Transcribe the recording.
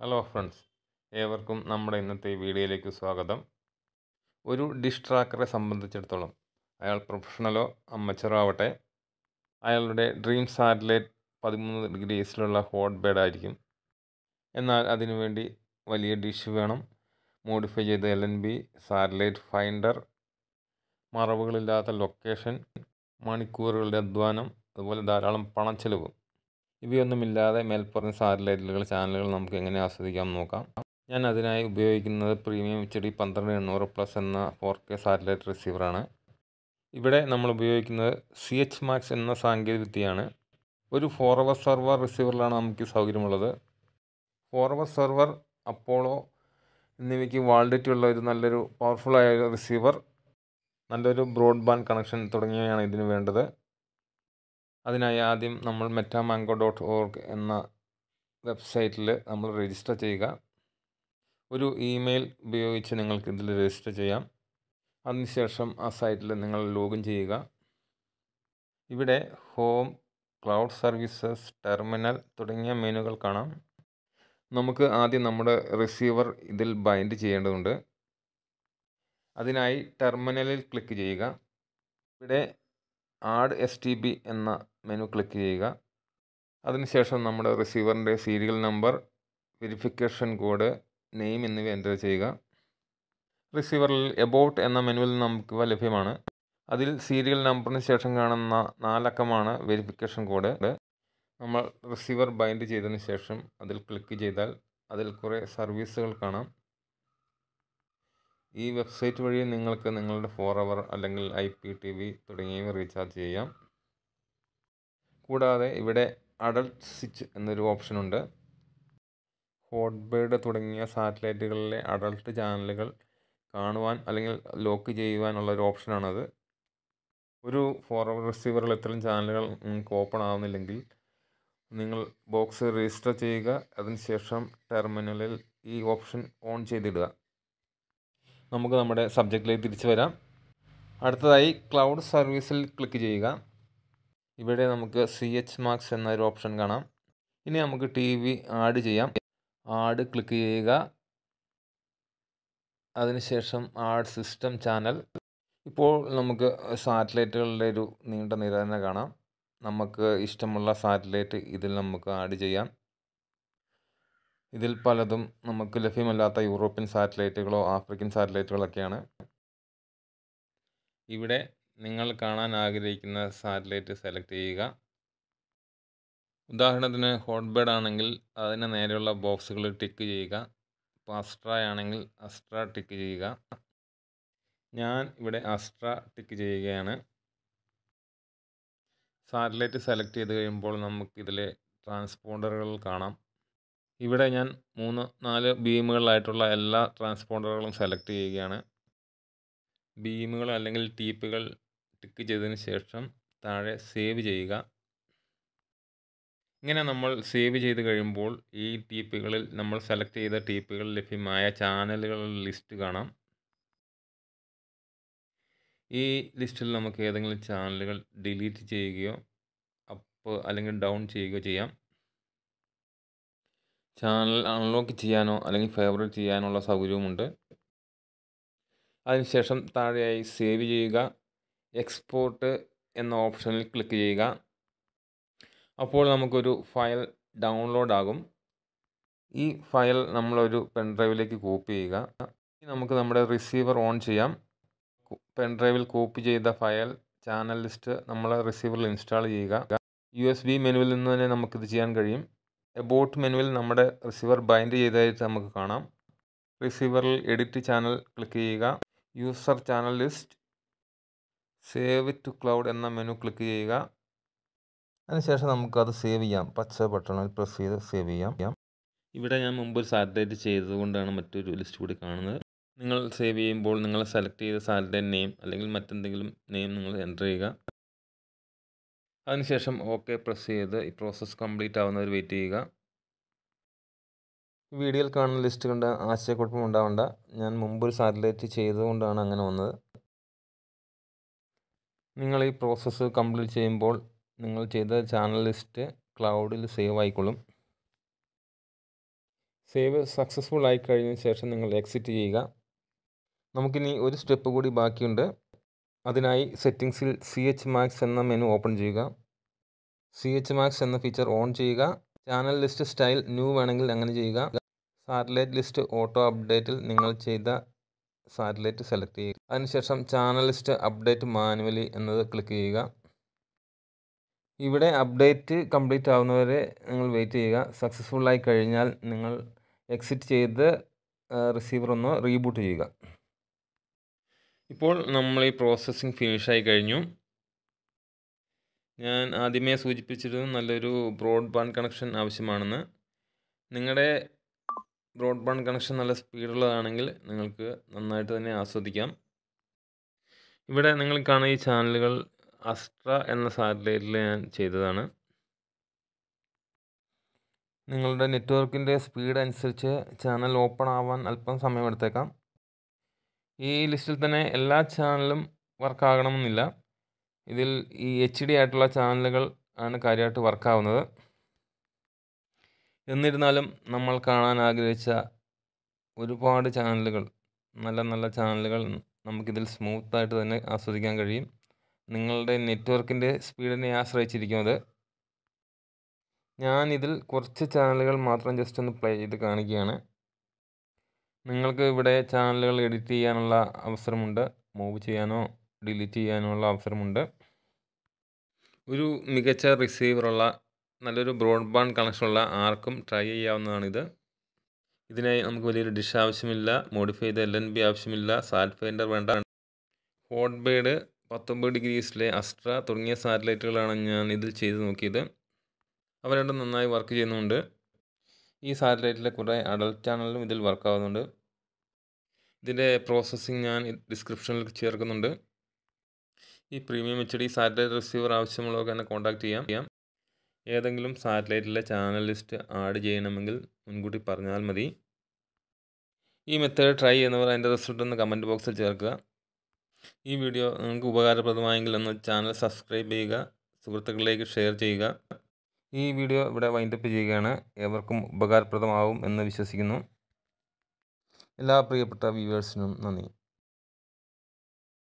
hello friends ഏവർക്കും നമ്മുടെ ഇന്നത്തെ ഈ വീഡിയോയിലേക്ക് സ്വാഗതം ഒരു ഡിഷ് ട്രാക്കറെ സംബന്ധിച്ചിടത്തോളം അയാൾ പ്രൊഫഷണലോ അമ്മച്ചറോ ആവട്ടെ അയാളുടെ ഡ്രീം സാറ്റലൈറ്റ് പതിമൂന്ന് ഡിഗ്രി ഈസ്റ്റിലുള്ള ഹോട്ട് ബേഡ് ആയിരിക്കും എന്നാൽ അതിനുവേണ്ടി വലിയ ഡിഷ് വേണം മോഡിഫൈ ചെയ്ത L N B satellite finder മറവുകളില്ലാത്ത ലൊക്കേഷൻ മണിക്കൂറുകളുടെ അധ്വാനം അതുപോലെ ധാരാളം പണച്ചെലവും ഇവയൊന്നുമില്ലാതെ മേൽപ്പറഞ്ഞ സാറ്റലൈറ്റുകൾ ചാനലുകൾ നമുക്ക് എങ്ങനെ ആസ്വദിക്കാം എന്ന് നോക്കാം ഞാൻ അതിനായി ഉപയോഗിക്കുന്നത് പ്രീമിയം എച്ച് ഡി പന്ത്രണ്ട് എണ്ണൂറ് പ്ലസ് എന്ന ഫോർ കെ സാറ്റലൈറ്റ് റിസീവറാണ് ഇവിടെ നമ്മൾ ഉപയോഗിക്കുന്നത് സി എച്ച് മാക്സ് എന്ന സാങ്കേതിക വിദ്യയാണ് ഒരു ഫോർ അവർ സെർവർ റിസീവറിലാണ് നമുക്ക് സൗകര്യമുള്ളത് ഫോർ അവർ സെർവർ അപ്പോളോ എന്നിവയ്ക്ക് വാൾഡിറ്റി ഉള്ള ഒരു നല്ലൊരു പവർഫുള്ളായ ഒരു റിസീവർ നല്ലൊരു ബ്രോഡ്ബാൻഡ് കണക്ഷൻ തുടങ്ങിയവയാണ് ഇതിന് വേണ്ടത് അതിനായി ആദ്യം നമ്മൾ മെറ്റാമാങ്കോ ഡോട്ട് ഓർഗ് എന്ന വെബ്സൈറ്റിൽ നമ്മൾ രജിസ്റ്റർ ചെയ്യുക ഒരു ഇമെയിൽ ഉപയോഗിച്ച് നിങ്ങൾക്ക് ഇതിൽ രജിസ്റ്റർ ചെയ്യാം അതിനുശേഷം ആ സൈറ്റിൽ നിങ്ങൾ ലോഗിൻ ചെയ്യുക ഇവിടെ ഹോം ക്ലൗഡ് സർവീസസ് ടെർമിനൽ തുടങ്ങിയ മെനുകൾ കാണാം നമുക്ക് ആദ്യം നമ്മുടെ റിസീവർ ഇതിൽ ബൈൻഡ് ചെയ്യേണ്ടതുണ്ട് അതിനായി ടെർമിനലിൽ ക്ലിക്ക് ചെയ്യുക ഇവിടെ ആഡ് എസ് ടി ബി എന്ന മെനു ക്ലിക്ക് ചെയ്യുക അതിനുശേഷം നമ്മുടെ റിസീവറിൻ്റെ serial number verification code name എന്നിവ എൻ്റർ ചെയ്യുക റിസീവറിൽ എബൌട്ട് എന്ന മെനുവിൽ നമുക്ക് ലഭ്യമാണ് അതിൽ സീരിയൽ നമ്പറിന് ശേഷം കാണുന്ന നാലക്കമാണ് വെരിഫിക്കേഷൻ കോഡ് നമ്മൾ റിസീവർ ബൈൻഡ് ചെയ്തതിന് ശേഷം അതിൽ ക്ലിക്ക് ചെയ്താൽ അതിൽ കുറേ സർവീസുകൾ കാണാം ഈ വെബ്സൈറ്റ് വഴി നിങ്ങൾക്ക് നിങ്ങളുടെ ഫോർ അവർ അല്ലെങ്കിൽ ഐ പി ടി വി തുടങ്ങിയവ റീചാർജ് ചെയ്യാം കൂടാതെ ഇവിടെ അഡൾട്ട് സ്വിച്ച് എന്നൊരു ഓപ്ഷനുണ്ട് ഹോട്ട് ബേഡ് തുടങ്ങിയ സാറ്റലൈറ്റുകളിലെ അഡൾട്ട് ചാനലുകൾ കാണുവാൻ അല്ലെങ്കിൽ ലോക്ക് ചെയ്യുവാനുള്ള ഒരു ഓപ്ഷനാണത് ഒരു ഫോർ അവർ റിസീവറിൽ ഇത്തരം ചാനലുകൾ നിങ്ങൾക്ക് ഓപ്പൺ ആവുന്നില്ലെങ്കിൽ നിങ്ങൾ ബോക്സ് രജിസ്റ്റർ ചെയ്യുക അതിനുശേഷം ടെർമിനലിൽ ഈ ഓപ്ഷൻ ഓൺ ചെയ്തിടുക നമുക്ക് നമ്മുടെ സബ്ജക്റ്റിലേക്ക് തിരിച്ചു വരാം അടുത്തതായി ക്ലൗഡ് സർവീസിൽ ക്ലിക്ക് ചെയ്യുക ഇവിടെ നമുക്ക് സി എച്ച് മാർക്സ് എന്നൊരു ഓപ്ഷൻ കാണാം ഇനി നമുക്ക് ടി വി ആഡ് ചെയ്യാം ആഡ് ക്ലിക്ക് ചെയ്യുക അതിനുശേഷം ആഡ് സിസ്റ്റം ചാനൽ ഇപ്പോൾ നമുക്ക് സാറ്റലൈറ്റുകളുടെ ഒരു നീണ്ട നിര തന്നെ കാണാം നമുക്ക് ഇഷ്ടമുള്ള സാറ്റലൈറ്റ് ഇതിൽ നമുക്ക് ആഡ് ചെയ്യാം ഇതിൽ പലതും നമുക്ക് ലഭ്യമല്ലാത്ത യൂറോപ്യൻ സാറ്റലൈറ്റുകളോ ആഫ്രിക്കൻ സാറ്റലൈറ്റുകളൊക്കെയാണ് ഇവിടെ നിങ്ങൾ കാണാൻ ആഗ്രഹിക്കുന്ന സാറ്റലൈറ്റ് സെലക്ട് ചെയ്യുക ഉദാഹരണത്തിന് ഹോട്ട് ബേഡ് ആണെങ്കിൽ അതിന് നേരെയുള്ള ബോക്സുകൾ ടിക്ക് ചെയ്യുക ഇപ്പോൾ അസ്ട്ര ആണെങ്കിൽ അസ്ട്ര ടിക്ക് ചെയ്യുക ഞാൻ ഇവിടെ അസ്ട്ര ടിക്ക് ചെയ്യുകയാണ് സാറ്റലൈറ്റ് സെലക്ട് ചെയ്ത് കഴിയുമ്പോൾ നമുക്കിതിലെ ട്രാൻസ്പോണ്ടറുകൾ കാണാം ഇവിടെ ഞാൻ മൂന്ന് നാല് ബീമുകളായിട്ടുള്ള എല്ലാ ട്രാൻസ്പോണ്ടറുകളും സെലക്ട് ചെയ്യുകയാണ് ബീമുകൾ അല്ലെങ്കിൽ ടീപ്പുകൾ ടിക്ക് ചെയ്തതിന് ശേഷം താഴെ സേവ് ചെയ്യുക ഇങ്ങനെ നമ്മൾ സേവ് ചെയ്ത് കഴിയുമ്പോൾ ഈ ടീപ്പുകളിൽ നമ്മൾ സെലക്ട് ചെയ്ത ടീപ്പുകൾ ലഭ്യമായ ചാനലുകളുടെ ലിസ്റ്റ് കാണാം ഈ ലിസ്റ്റിൽ നമുക്ക് ഏതെങ്കിലും ചാനലുകൾ ഡിലീറ്റ് ചെയ്യുകയോ അപ്പ് അല്ലെങ്കിൽ ഡൗൺ ചെയ്യുകയോ ചെയ്യാം ചാനൽ അൺലോക്ക് ചെയ്യാനോ അല്ലെങ്കിൽ ഫേവറേറ്റ് ചെയ്യാനുള്ള സൗകര്യവുമുണ്ട് അതിനുശേഷം താഴെയായി സേവ് ചെയ്യുക എക്സ്പോർട്ട് എന്ന ഓപ്ഷനിൽ ക്ലിക്ക് ചെയ്യുക അപ്പോൾ നമുക്കൊരു ഫയൽ ഡൗൺലോഡ് ആകും ഈ ഫയൽ നമ്മളൊരു പെൻഡ്രൈവിലേക്ക് കോപ്പി ചെയ്യുക നമുക്ക് നമ്മുടെ റിസീവർ ഓൺ ചെയ്യാം പെൻഡ്രൈവിൽ കോപ്പി ചെയ്ത ഫയൽ ചാനൽ ലിസ്റ്റ് നമ്മൾ റിസീവറിൽ ഇൻസ്റ്റാൾ ചെയ്യുക യു എസ് ബി മെനുവിൽ നിന്ന് തന്നെ നമുക്കിത് ചെയ്യാൻ കഴിയും എബോട്ട് മെനുവിൽ നമ്മുടെ റിസീവർ ബൈൻഡ് ചെയ്തതായിട്ട് നമുക്ക് കാണാം റിസീവറിൽ എഡിറ്റ് ചാനൽ ക്ലിക്ക് ചെയ്യുക user channel list save to cloud എന്ന മെനു ക്ലിക്ക് ചെയ്യുക അതിനുശേഷം നമുക്കത് സേവ് ചെയ്യാം പച്ച ബട്ടണിൽ പ്രസ് ചെയ്ത് സേവ് ചെയ്യാം ഇവിടെ ഞാൻ മുമ്പ് ഒരു സാറ്റലൈറ്റ് ചെയ്തതുകൊണ്ടാണ് മറ്റൊരു ലിസ്റ്റ് കൂടി കാണുന്നത് നിങ്ങൾ സേവ് ചെയ്യുമ്പോൾ നിങ്ങൾ സെലക്ട് ചെയ്ത സാറ്റലൈറ്റ് നെയിം അല്ലെങ്കിൽ മറ്റെന്തെങ്കിലും നെയിം നിങ്ങൾ എൻ്റർ ചെയ്യുക അതിനുശേഷം ഓക്കെ പ്രസ് ചെയ്ത് ഈ പ്രോസസ്സ് കംപ്ലീറ്റ് ആവുന്നവർ വെയിറ്റ് ചെയ്യുക വീഡിയോയിൽ കാണുന്ന ലിസ്റ്റ് കണ്ട് ആശയക്കുഴപ്പം ഉണ്ടാവേണ്ട ഞാൻ മുമ്പൊരു സാറ്റലൈറ്റ് ചെയ്തുകൊണ്ടാണ് അങ്ങനെ വന്നത് നിങ്ങൾ ഈ പ്രോസസ്സ് കംപ്ലീറ്റ് ചെയ്യുമ്പോൾ നിങ്ങൾ ചെയ്ത ചാനൽ ലിസ്റ്റ് ക്ലൗഡിൽ സേവ് ആയിക്കൊള്ളും സേവ് സക്സസ്ഫുൾ ആയി കഴിഞ്ഞതിന് ശേഷം നിങ്ങൾ എക്സിറ്റ് ചെയ്യുക നമുക്കിനി ഒരു സ്റ്റെപ്പ് കൂടി ബാക്കിയുണ്ട് അതിനായി സെറ്റിങ്സിൽ സി എച്ച് മാക്സ് എന്ന മെനു ഓപ്പൺ ചെയ്യുക സി എച്ച് മാക്സ് എന്ന ഫീച്ചർ ഓൺ ചെയ്യുക ചാനൽ ലിസ്റ്റ് സ്റ്റൈൽ ന്യൂ വേണമെങ്കിൽ അങ്ങനെ ചെയ്യുക സാറ്റലൈറ്റ് ലിസ്റ്റ് ഓട്ടോ അപ്ഡേറ്റിൽ നിങ്ങൾ ചെയ്ത സാറ്റലൈറ്റ് സെലക്ട് ചെയ്യുക അതിനുശേഷം ചാനൽ ലിസ്റ്റ് അപ്ഡേറ്റ് മാനുവലി എന്നത് ക്ലിക്ക് ചെയ്യുക ഇവിടെ അപ്ഡേറ്റ് കംപ്ലീറ്റ് ആവുന്നവരെ നിങ്ങൾ വെയിറ്റ് ചെയ്യുക സക്സസ്ഫുൾ ആയി കഴിഞ്ഞാൽ നിങ്ങൾ എക്സിറ്റ് ചെയ്ത് റിസീവർ ഒന്ന് റീബൂട്ട് ചെയ്യുക ഇപ്പോൾ നമ്മൾ ഈ പ്രോസസ്സിംഗ് ഫിനിഷായി കഴിഞ്ഞു ഞാൻ ആദ്യമേ സൂചിപ്പിച്ചിരുന്നു നല്ലൊരു ബ്രോഡ്ബാൻഡ് കണക്ഷൻ ആവശ്യമാണെന്ന് നിങ്ങളുടെ ബ്രോഡ്ബാൻഡ് കണക്ഷൻ നല്ല സ്പീഡുള്ളതാണെങ്കിൽ നിങ്ങൾക്ക് നന്നായിട്ട് തന്നെ ആസ്വദിക്കാം ഇവിടെ നിങ്ങൾ കാണുന്ന ഈ ചാനലുകൾ അസ്ട്ര എന്ന സാറ്റലൈറ്റിൽ ഞാൻ ചെയ്തതാണ് നിങ്ങളുടെ നെറ്റ്വർക്കിൻ്റെ സ്പീഡ് അനുസരിച്ച് ചാനൽ ഓപ്പൺ ആവാൻ അല്പം സമയമെടുത്തേക്കാം ഈ ലിസ്റ്റിൽ തന്നെ എല്ലാ ചാനലും വർക്കാകണമെന്നില്ല ഇതിൽ ഈ എച്ച് ഡി ആയിട്ടുള്ള ചാനലുകൾ ആണ് കാര്യമായിട്ട് വർക്കാവുന്നത് എന്നിരുന്നാലും നമ്മൾ കാണാൻ ആഗ്രഹിച്ച ഒരുപാട് ചാനലുകൾ നല്ല നല്ല ചാനലുകൾ നമുക്കിതിൽ സ്മൂത്തായിട്ട് തന്നെ ആസ്വദിക്കാൻ കഴിയും നിങ്ങളുടെ നെറ്റ്വർക്കിൻ്റെ സ്പീഡിനെ ആശ്രയിച്ചിരിക്കുന്നത് ഞാൻ ഇതിൽ കുറച്ച് ചാനലുകൾ മാത്രം ജസ്റ്റ് ഒന്ന് പ്ലേ ചെയ്ത് കാണിക്കുകയാണ് നിങ്ങൾക്ക് ഇവിടെ ചാനലുകൾ എഡിറ്റ് ചെയ്യാനുള്ള അവസരമുണ്ട് മൂവ് ചെയ്യാനോ ഡിലീറ്റ് ചെയ്യാനോ ഉള്ള അവസരമുണ്ട് ഒരു മികച്ച റിസീവറുള്ള നല്ലൊരു ബ്രോഡ്ബാൻഡ് കണക്ഷനുള്ള ആർക്കും ട്രൈ ചെയ്യാവുന്നതാണിത് ഇതിനായി നമുക്ക് വലിയൊരു ഡിഷ് ആവശ്യമില്ല മോഡിഫൈ ചെയ്ത എൽ എൻ ബി ആവശ്യമില്ല സാറ്റ് ഫൈൻഡർ വേണ്ട ഹോട്ട് ബേഡ് പത്തൊമ്പത് ഡിഗ്രീസിലെ അസ്ട്ര തുടങ്ങിയ സാറ്റലൈറ്റുകളാണ് ഞാൻ ഇതിൽ ചെയ്ത് നോക്കിയത് അവ രണ്ടും നന്നായി വർക്ക് ചെയ്യുന്നുണ്ട് ഈ സാറ്റലൈറ്റിലെ കുറേ അഡൽട്ട് ചാനലും ഇതിൽ വർക്കാവുന്നുണ്ട് ഇതിൻ്റെ പ്രോസസ്സിങ് ഞാൻ ഡിസ്ക്രിപ്ഷനിൽ ചേർക്കുന്നുണ്ട് ഈ premium H D satellite receiver ആവശ്യമുള്ളവർക്ക് എന്നെ കോൺടാക്റ്റ് ചെയ്യാം ചെയ്യാം ഏതെങ്കിലും സാറ്റലൈറ്റിലെ ചാനൽ ലിസ്റ്റ് ആഡ് ചെയ്യണമെങ്കിൽ മുൻകൂട്ടി പറഞ്ഞാൽ മതി ഈ മെത്തേഡ് ട്രൈ ചെയ്യുന്നവർ അതിൻ്റെ റിസൾട്ട് ഒന്ന് കമൻറ്റ് ബോക്സിൽ ചേർക്കുക ഈ വീഡിയോ നിങ്ങൾക്ക് ഉപകാരപ്രദമായെങ്കിൽ ഒന്ന് ചാനൽ സബ്സ്ക്രൈബ് ചെയ്യുക സുഹൃത്തുക്കളിലേക്ക് ഷെയർ ചെയ്യുക ഈ വീഡിയോ ഇവിടെ വൈൻഡപ്പ് ചെയ്യുകയാണ് ഏവർക്കും ഉപകാരപ്രദമാവും എന്ന് വിശ്വസിക്കുന്നു എല്ലാ പ്രിയപ്പെട്ട വ്യൂവേഴ്സിനും നന്ദി